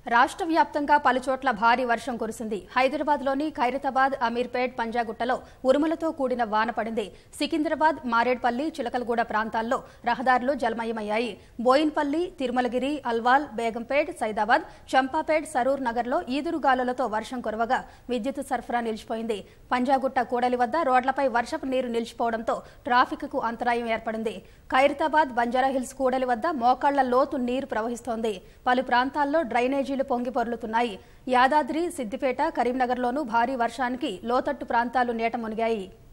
రాష్ట్ర వ్యాప్తంగా పలుచోట్ల భారీ వర్షం కురిసింది హైదరాబాద్లోని ఖైరతాబాద్ అమీర్పేట్ పంజాగుట్టలో ఉరుములతో కూడిన వాన పడింది సికింద్రాబాద్ మారేడ్పల్లి చిలకలగూడ ప్రాంతాల్లో రహదారులు జలమయమయ్యాయి బోయిన్పల్లి తిరుమలగిరి అల్వాల్ బేగంపేట్ సైదాబాద్ చంపాపేట్ సరూర్ నగర్లో ఈదురుగాలులతో వర్షం కురవగా విద్యుత్ సరఫరా నిలిచిపోయింది పంజాగుట్ట కూడలి వద్ద రోడ్లపై వర్షపు నీరు నిలిచిపోవడంతో ట్రాఫిక్కు అంతరాయం ఏర్పడింది ఖైరతాబాద్ బంజారాహిల్స్ కూడలి వద్ద మోకాళ్ల లోతు నీరు ప్రవహిస్తోంది పలు ప్రాంతాల్లో డ్రైనేజీలు పొంగి పొర్లుతున్నాయి యాదాద్రి సిద్దిపేట కరీంనగర్లోనూ భారీ వర్షానికి లోతట్టు ప్రాంతాలు నీట మునిగాయి